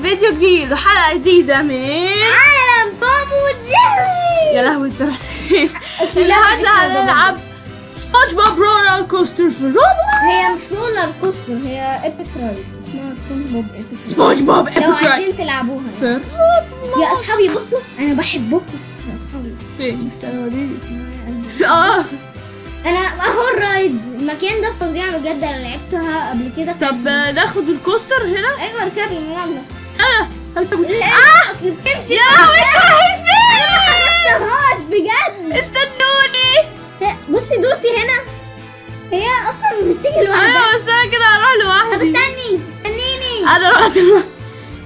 فيديو جديد وحلقة جديدة من عالم توم وجيري يا لهوي انت رحت فين اسم اللعبة دي النهارده كده هنلعب سبونج بوب رولر كوستر في روبلوكس هي مش رولر كوستر هي ايبك رايد اسمها سبونج بوب ايبك رايد سبونج بوب لو ايبك رايد عايزين تلعبوها في يعني. روبلوكس يا اصحابي بصوا انا بحبكم يا اصحابي فين استنى وريني اه انا اهو الرايد المكان ده فظيع بجد انا لعبتها قبل كده طب آه، ناخد الكوستر هنا ايوه اركبي يلا استنى هركب لا اصل بتمشي يا لهوي انت رايحين فين ما خدتهاش بجد استنوني هي- بصي دوسي هنا هي اصلا مش بتيجي لوحدها ايوه بس انا كده هروح طب لوحدي استني استنيني انا رحت لوحدي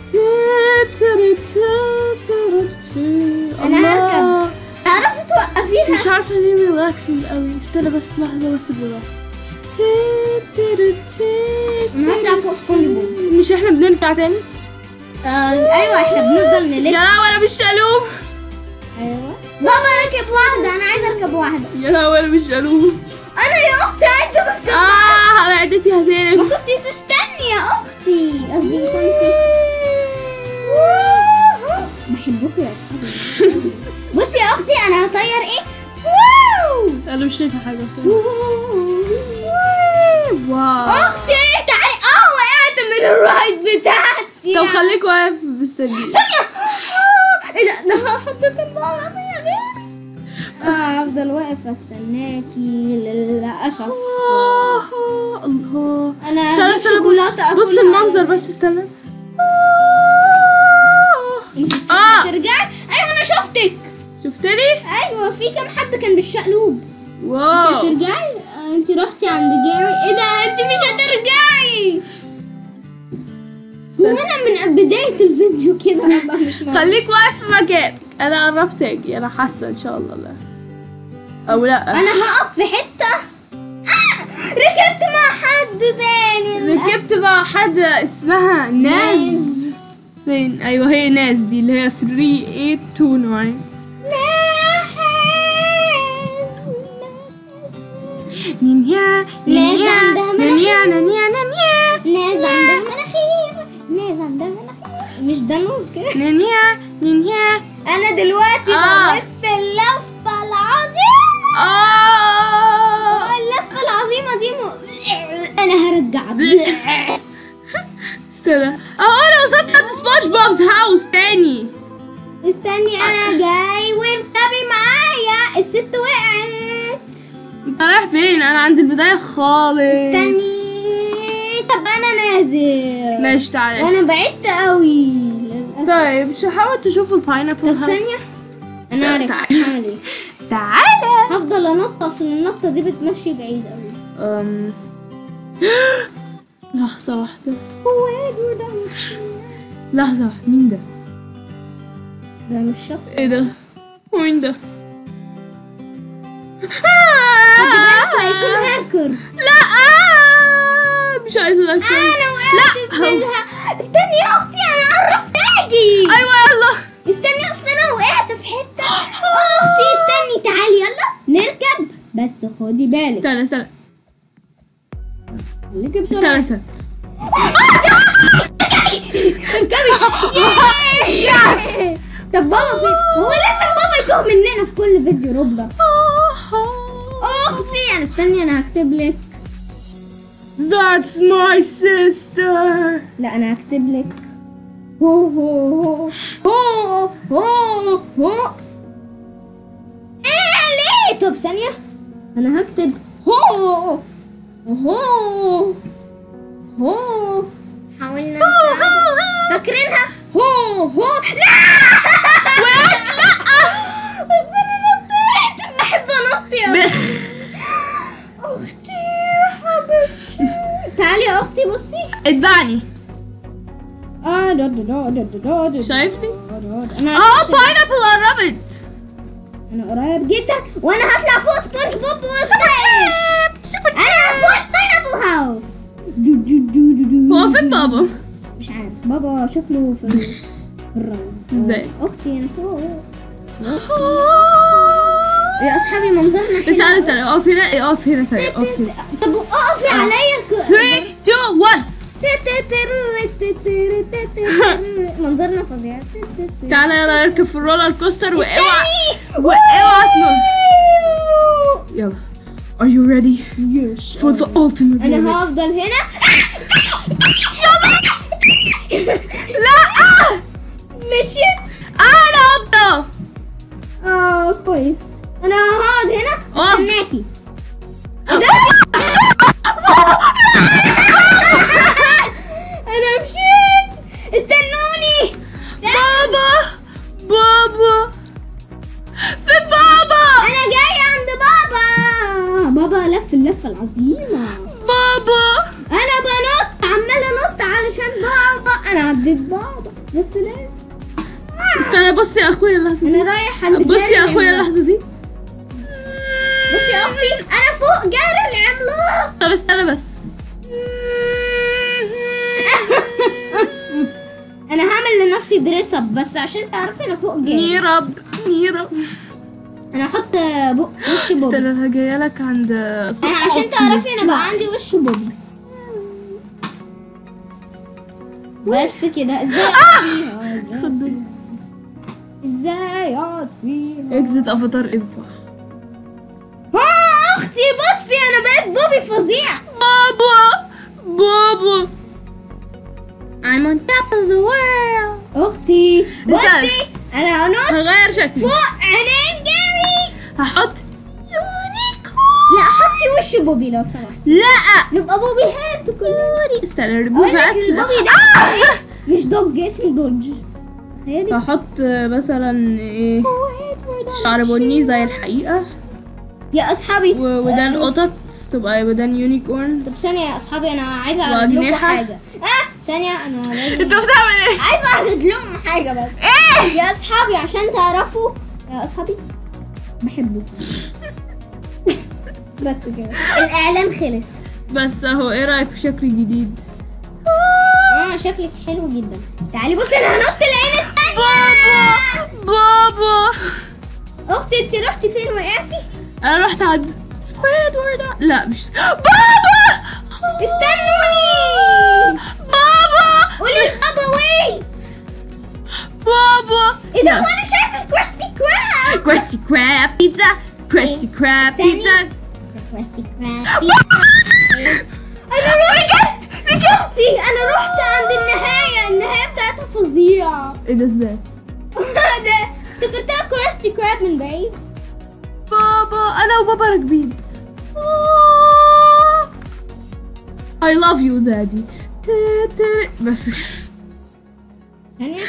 أنا الله. هركب. تعرفي توقفيها مش عارفه ليه ريلاكسنج قوي استنى بس لحظه بس بالراحه أنا هطلع فوق سبونج بوب. مش احنا بنرجع تاني آه ايوه احنا بنفضل يا نلف لهوي انا مش شالوم ايوه بابا ركب واحده انا عايزه اركب واحده يا لهوي انا مش شالوم انا يا اختي عايزه اركب اه معدتي ما هتقلب كنتي تستني يا اختي قصدي كنتي بحبكم يا اصحابي بصي يا اختي انا هطير ايه واو انا مش شايفه حاجه بصراحه واو اختي تعالي اه وقعت من الرايد بتاعتي طب خليك واقف مستني ايه ده ده هحط البابا يا غير اه افضل واقف استناكي للاسف آه، الله انا استنى هجيب استنى شوكولاته بص, بص أكلها. المنظر بس استنى انت آه. هترجعي ايوه انا شفتك شفتني؟ ايوه في كام حد كان بالشقلوب انت واو هترجعي آه، انت رحتي عند جاري ايه ده انت مش هترجعي وانا من بدايه الفيديو كده ابقى مش موجودة. خليك واقف في مكانك انا قربت اجي انا حاسه ان شاء الله لا او لا انا هقف في حته آه! ركبت مع حد تاني للأسف. ركبت مع حد اسمها ناز ناز. فين ايوه هي ناز دي اللي هي 3829 نينيا ناز نينيا عندها نينيا نينيا نينيا ناز عندها مناخير ناز عندها مناخير مش ده نوز كده نينيا نينيا انا دلوقتي آه. بلف اللفه العظيمه اه اللفه العظيمه دي م... انا هرجع استنى اهو انا وصلت عند سبونج بوبز هاوس تاني استني انا جاي واركبي معايا الست وقعت انت رايح فين انا عند البدايه خالص استني طب انا نازل ماشي تعالى وانا بعدت قوي للأسف. طيب شو حاول تشوف الباينابل طب ثانيه انا عارف تعالى. هعمل ايه تعالى هفضل انط اصل النطه دي بتمشي بعيد قوي أم... لحظة واحدة هو ايه ده مش لحظة واحدة مين ده؟ ده مش شخص ايه ده؟ مين ده؟ خلي بالك هيكون هاكر لا آه، مش عايزة الاكل انا وقعت لا، في هو- الها استني يا اختي انا قربت اجي ايوه يلا استني اصل انا وقعت في حته اه اختي استني تعالي يلا نركب بس خدي بالك استنى استنى نركب استنى بسرعه استنى يس طب بابا فين هو لسه بابا يتوه مننا في كل فيديو روبلوكس اختي يعني استني انا هكتب لك That's my sister لا انا هكتب لك هو هو هو هو هو هو ايه ليه طب ثانية انا هكتب هو هو هو حاولنا نساعد فاكرينها هو هو لا وقعت لا بس انا نطيت بحب انط يا بخ اختي يا حبيبتي تعالي يا اختي بصي اتبعني اه دا دا دا دا دا دا شايفني؟ انا اه باينابل قربت انا قريب جدا وانا هطلع فوق سبونج بوب وسبونج انا فوق الباينابل هاوس دو دو دو دو دو هو فين بابا؟ مش عارف بابا شكله في ال- في الروضة ازاي؟ اختي انا فوق يا اصحابي منظرنا حلو استنى استنى اقف هنا اقف هنا ثانية اقف هنا طب اقفي عليا ك- 3 2 1 منظرنا فظيع تعالى يلا نركب في الرولر كوستر واوعى استني واوعى تنط يلا Are you ready for the ultimate انا moment? هفضل هنا لا مشيت انا ابدا اه كويس انا هقعد هنا اه. استناكي انا مشيت استنوني بابا بابا في بابا انا جاي عند بابا بابا لف اللفه العظيمه بابا انا بنط عمال انط علشان بابا انا عديت بابا يا سلام استنى بصي يا اخويا اللحظه انا دي رايح عند بصي يا جاري اخويا العملاق. اللحظه دي بصي يا اختي انا فوق جاري العملاق طب استنى بس انا هعمل لنفسي دريس اب بس عشان تعرفي انا فوق جاري نيرب نيرب انا هحط بق وش بوبي استنى انا جايه لك عند انا عشان تعرفي انا بقى عندي وش بوبي بس كده ازاي اطفيها ازاي- اتفضلي ازاي اطفيها اكزيت افاتار انفع ها اختي بصي انا بقيت بوبي فظيع بابا بابا I'm on top of the world اختي استنى. بصي انا هنط هغير شكلي فوق عينين جاري هحط يونيكورن لا حطي وش بوبي لو سمحتي لا نبقى بوبي هات كلنا استنى اقول ريموف لك البوبي ده مش دوج اسمه دوج تخيلي هحط مثلا ايه شعر بني زي الحقيقة يا اصحابي و- ودان قطط تبقى ودان يونيكورن طب ثانية يا اصحابي انا عايزة اعرض لكم وأجنحة. حاجة اه ثانية انا لازم انت بتعمل ايه؟ عايزة اعرض لهم حاجة بس ايه؟ يا اصحابي عشان تعرفوا يا اصحابي بحبك بس كده الاعلان خلص بس اهو ايه رأيك في شكل جديد؟ اه شكلك حلو جدا تعالي بصي انا هنط العين التانية بابا بابا اختي انت رحتي فين وقعتي انا رحت عند سكويدورد لا مش بابا استنوني بابا قولي لبابا ويت بابا ايه ده لا. هو انا شايفه كراستي كراب كريستي كراب بيتزا كريستي كراب استني. بيتزا كراستي كراب انا رحت اختي انا رحت عند النهايه النهايه بتاعتها فظيعه ايه ده ازاي؟ ده افتكرتها كراستي كراب من بعيد بابا انا وبابا راكبين I love you daddy تا- تا- بس ثانيه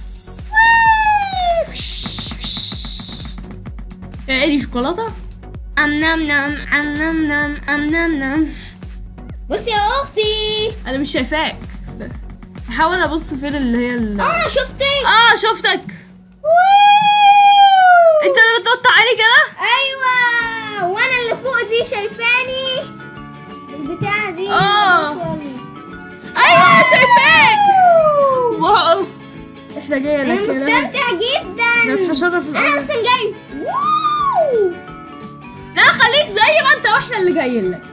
ايه دي شوكولاتة؟ ام نم نم ام نم نم ام نم نم بصي يا اختي انا مش شايفاك استنى. احاول ابص فين اللي هي ال... اه شفتك اه شفتك انت اللي بتنط علي كده ايوه وانا اللي فوق دي شايفاني البتاعه دي آه. ايوه شايفاك واو احنا جايه انا لك يا لهوي. مستمتع جدا لا تحشرنا في انا الارض اصلا جاي واو. لا خليك زي ما انت واحنا اللي جايين لك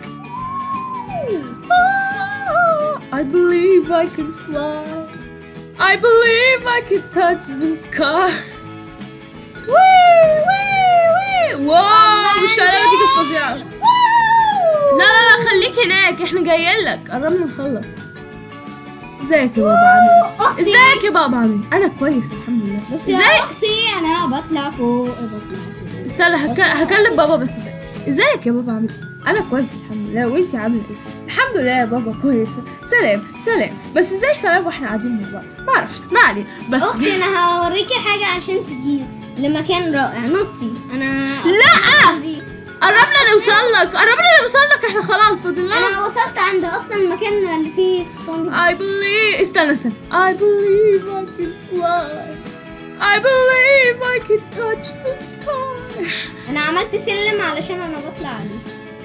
I believe I can fly I believe I can touch the sky وي وي وي واو الشقلبة دي كانت فظيعة لا لا لا خليك هناك احنا جايين لك قربنا نخلص ازيك يا بابا عامل ايه؟ أختي. ازيك يا بابا عامل ايه؟ انا كويس الحمد لله بس يا ازيك اختي انا بطلع فوق بطلع فوق استنى هك... هكلم بابا بس ازاي ازيك يا بابا عامل ايه؟ انا كويس الحمد لله وانتي عامله ايه الحمد لله يا بابا كويسه سلام سلام بس ازاي سلام واحنا قاعدين مع بعض ما اعرفش ما علينا بس اختي انا هوريكي حاجه عشان تجي لمكان رائع نطي انا لا! عندي- قربنا نوصل لك قربنا نوصل لك احنا خلاص فاضل لنا انا وصلت عند اصلا المكان اللي فيه سبونج I believe استنى استنى I believe I can fly I believe I can touch the sky انا عملت سلم علشان انا بطلع عليه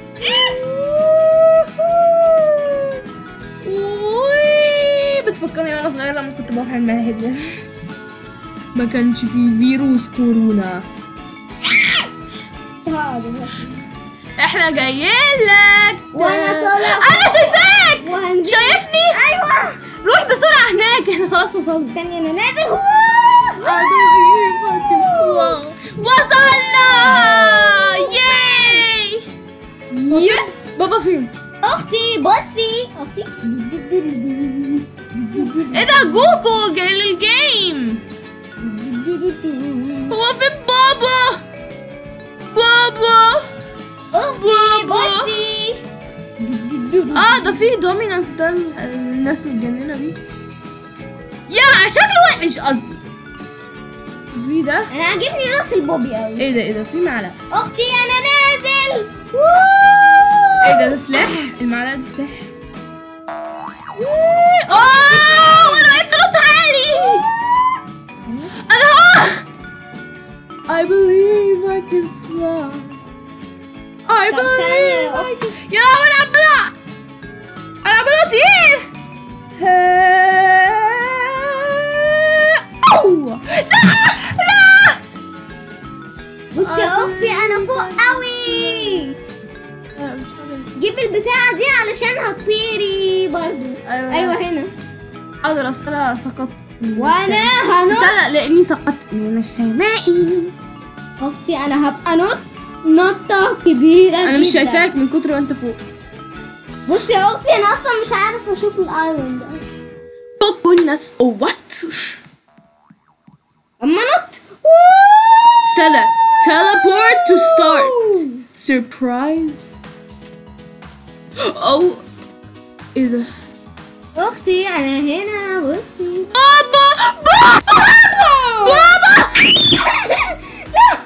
وي بتفكرني وانا صغيرة لما كنت بروح الملاهي ده ما كانش في فيروس كورونا احنا جايين لك وأنا طالع انا شايفاك وهنزل شايفني ايوه روح بسرعة هناك احنا خلاص وصلنا استني انا نازل I believe I can fly. وصلنا ياي يس بابا فين؟ اختي بصي اختي ايه ده جوكو جاي للجيم هو فين بابا؟ بابا اختي بابا. بصي اه ده فيه دومينانس ده ال- الناس متجننة بيه يا شكله وحش قصدي في ده انا عاجبني راس البوبي قوي ايه ده ايه ده في معلقة اختي انا نازل ايه ده ده سلاح المعلقة دي سلاح اوه انا بقيت بنط عالي انا هو I believe I can fly I طب ثانية يا believe I اختي يا لهوي انا عمالة انا عمالة اطير أوه. لا لا بصي يا اختي انا فوق قوي لا، مش قادرة. جيب البتاعة دي علشان هتطيري برضو أيوة. ايوه هنا حاضر اصل انا سقطت من وانا السماء. هنط استنى لاني سقطت من السماء اختي انا هبقى نط نطة كبيرة انا مش جداً. شايفاك من كتر ما انت فوق بصي يا اختي انا اصلا مش عارفة اشوف الايلاند ده كوكوناتس او وات اما نط استنى teleport to start surprise او ايه ده اختي انا هنا بصي بابا بابا بابا لا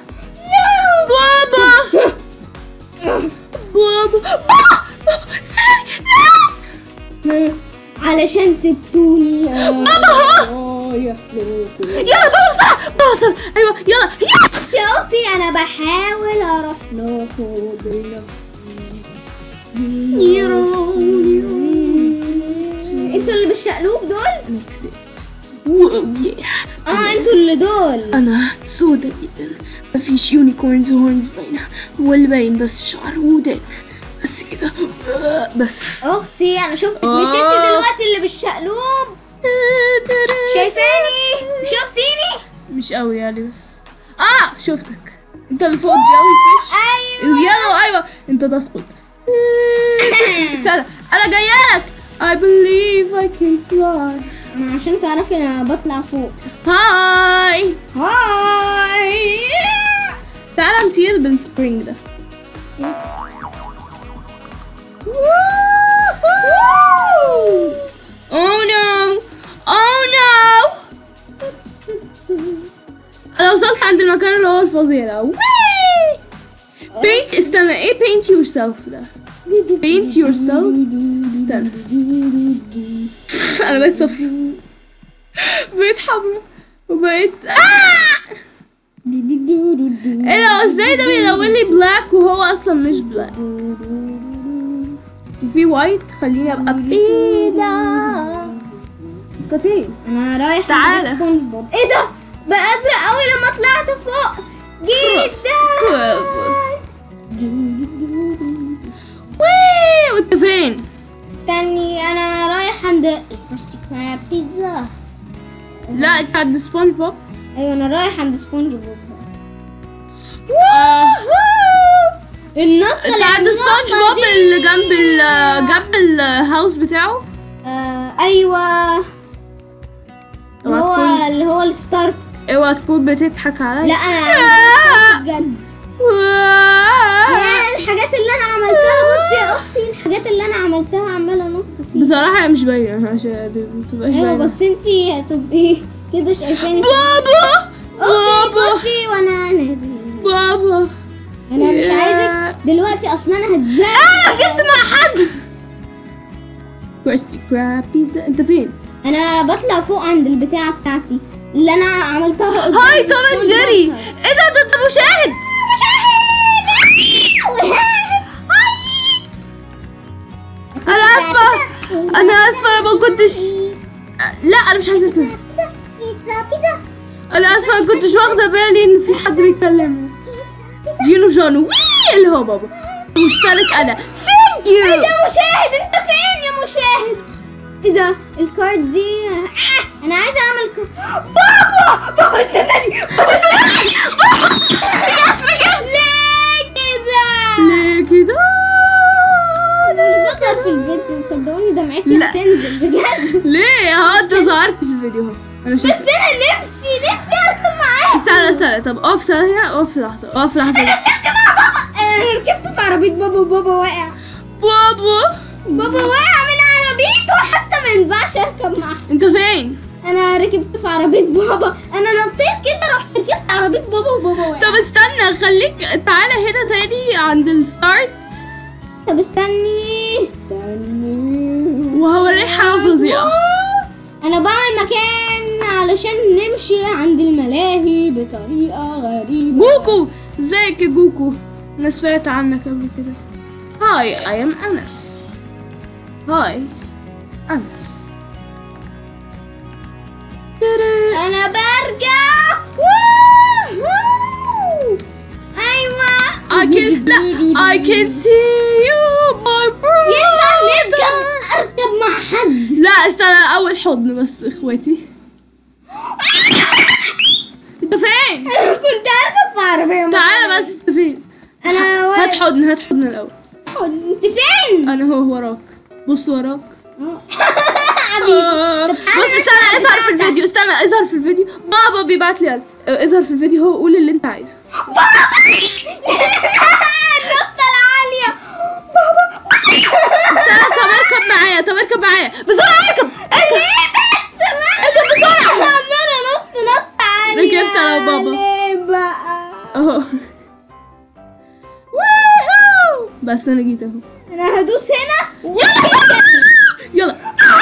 بابا بابا بابا استنى لا علشان سبتوني يا بابا آه يا حلوكم. يلا بابا بسرعة بابا بسرعة ايوه يلا يس بصي يا اختي انا بحاول اروح لكم بنفسي انتوا اللي بالشقلوب دول انا كسبت واو ياه اه انتوا اللي دول انا سودا جدا مفيش يونيكورنز وهورنز باينة واللي باين بس شعر ودان بس كده آه، بس اختي انا شفتك آه. مش انت دلوقتي اللي بالشقلوب شايفاني شفتيني مش قوي يعني بس اه شفتك انت اللي فوق جيلي فيش ايوه اليلو ايوه انت ده سبوت استنى انا جايلك I believe I can fly انا عشان تعرفي انا بطلع فوق هاي هاي تعالى نطير بالسبرينج ده Oh no! Oh no! انا وصلت عند المكان اللي هو الفظيع ده وي! paint استنى ايه paint yourself ده paint yourself استنى انا بقيت صفر بقيت حمرا وبقيت آه! ايه ده ازاي ده بيلون لي بلاك وهو اصلا مش بلاك وفي وايت خليني ابقى بايدة انت فين؟ انا رايحه تعالى. أجيب سبونج بوب ايه ده بقى ازرق قوي لما طلعت فوق جدا وي وانت فين؟ استني انا رايح عند كريستي كراب بيتزا لا انت عند سبونج بوب ايوه انا رايح عند سبونج بوب آه. النطه انت اللي عند سبونج النطة بوب دي. اللي جنب ال جنب الهاوس بتاعه آه ايوه اللي اوعى هو تكون اللي هو الستارت اوعى تكون بتضحك عليا لا انا بجد يعني الحاجات اللي انا عملتها بصي يا اختي الحاجات اللي انا عملتها عماله انط فيها بصراحة هي مش باينة عشان ما تبقاش ايوه باينة بس انتي هتبقي كده شايفاني بابا اختي بابا بصي وانا نازل بابا انا مش يا. عايزك دلوقتي اصلا انا هتزعل انا جبت مع حد كريستي كراب بيتزا انت فين؟ انا بطلع فوق عند البتاعه بتاعتي اللي انا عملتها قدام هاي توم اند السبونج جيري بوب. ايه ده ده انت مشاهد انا اسفة انا اسفة انا ما كنتش لا انا مش عايزة كده بيتزا بيتزا انا اسفة ما كنتش واخدة بالي ان في حد بيتكلم جينو جون وي اللي هو بابا مشترك انا ثانك يو يا مشاهد انت فين يا مشاهد ايه ده الكارد دي آه. انا عايزه اعمل كارد بابا بابا استناني بابا استناني بابا ليه كده ليه كده مش بظهر في الفيديو صدقوني دمعتي لا. بتنزل بجد ليه اهو انت ظهرت في الفيديو اهو انا بس شفت انا نفسي نفسي اركب معاه استنى استنى طب اقف ثانية اقف لحظة اقف لحظة ركبت مع بابا آه، ركبت في عربية بابا وبابا واقع بابا بابا واقع من عربيته حتى ما ينفعش اركب معاه انت فين؟ انا ركبت في عربية بابا انا نطيت كده رحت ركبت عربية بابا وبابا واقع طب استنى خليك تعالى هنا تاني عند الستارت طب استني استني وهوريك حاجة فظيعة انا بعمل مكان علشان نمشي عند الملاهي بطريقة غريبة جوكو ازيك يا جوكو انا سمعت عنك قبل كده هاي اي ام انس هاي انس انا برجع ووهو. ايوه I can لا I can see you my brother ينفع نركب اركب مع حد لا استنى اول حضن بس اخواتي انت فين؟ كنت اركب في عربيه مع تعالى حد. بس انت فين؟ انا هات واقف حضن هات حضن الاول انت فين انا هو وراك بص وراك حبيبي آه. طب تعالى بص استنى نركب اظهر في بتاعتك. الفيديو استنى اظهر في الفيديو بابا بيبعت لي قلب. اه، اظهر في الفيديو هو قول اللي انت عايزه النطه العاليه استنى طب اركب معايا طب اركب معايا بسرعه اركب اركب ليه بس اركب بسرعه عماله انط نط عاليه ركبت أنا وبابا. ليه بقى اهو ووهو. بس انا جيت اهو انا هدوس هنا يلا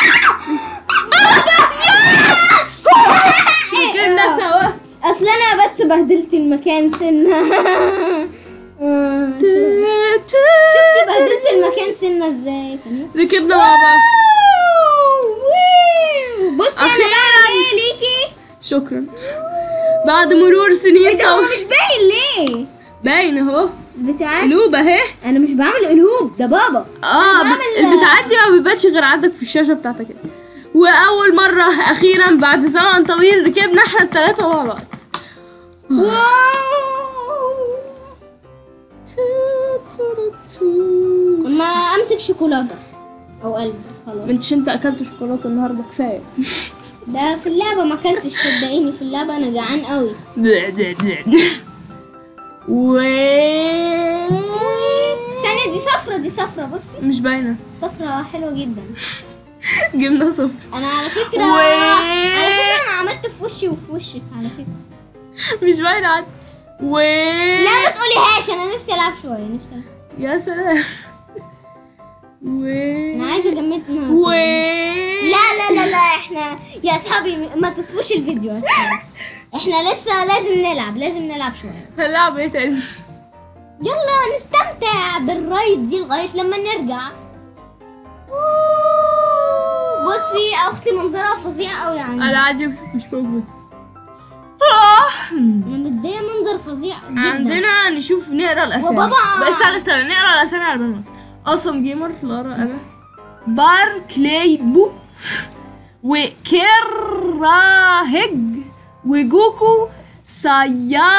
ركبنا سوا اصل انا بس بهدلت المكان سنه آه، شفتي بهدلت المكان سنه ازاي سنه ركبنا مع بعض بصي انا أخيراً. بعمل ايه ليكي شكرا بعد مرور سنين ايه ده هو طويلة مش باين ليه باين اهو بتاعت قلوب اهي انا مش بعمل قلوب ده بابا اه أنا ب- بعمل- البتاعات دي ما بيبانش غير عندك في الشاشه بتاعتك كده واول مره اخيرا بعد زمن طويل ركبنا احنا الثلاثه مع بعض ما امسك شوكولاته او قلب خلاص انتش انت اكلت شوكولاته النهارده كفايه ده في اللعبه ما اكلتش صدقيني في اللعبه انا جعان قوي و ثانيه دي صفرة دي صفرة بصي مش باينه صفرة حلوه جدا جبنا صفر انا على فكره و- على فكره انا عملت في وشي وفي وشك على فكره مش باينه عاد و لا ما تقوليهاش انا نفسي العب شويه نفسي ألعب. يا سلام و انا عايزه اجمدنا و لا لا لا لا احنا يا اصحابي ما تطفوش الفيديو يا اصحابي احنا لسه لازم نلعب لازم نلعب شويه هنلعب ايه تاني يلا نستمتع بالرايد دي لغايه لما نرجع بصي اختي منظرها فظيع قوي عندي انا عندي مش موجود آه. انا متضايقه منظر فظيع جدا عندنا نشوف نقرا الاسامي وبابا- بس استنى استنى نقرا الاسامي على بالنا اوسم جيمر لارا انا بار كلاي بو وكراهج وجوكو سايا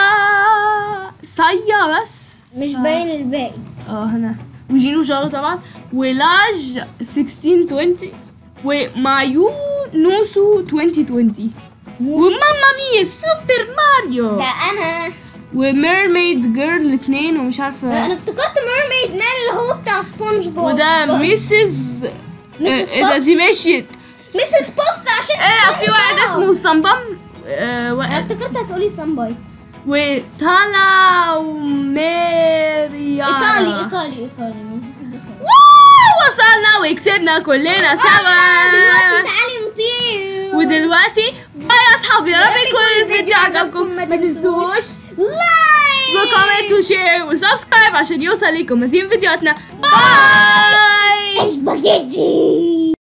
سايا بس مش سا- باين الباقي اه هنا وجينو جارو طبعا ولاج 1620 ومايو نوسو 2020 وماما ميا سوبر ماريو ده انا وميرميد جيرل اتنين ومش عارفه انا افتكرت ميرميد مان اللي هو بتاع سبونج بوب وده ميسز ميسيس ايه ده دي بوبس. مشيت ميسيس بوبس عشان ايه في سبونج واحد بوب. اسمه صنبم آه انا واحد افتكرت هتقولي سان بايتس وتالا وميريا ايطالي ايطالي ايطالي واو وصلنا وكسبنا كلنا سوا دلوقتي تعالي نطير ودلوقتي باي يا اصحابي يا رب يكون الفيديو عجبكم ما تنسوش لايك وكومنت وشير وسبسكرايب عشان يوصل لكم مزيد من فيديوهاتنا باي سباجيتي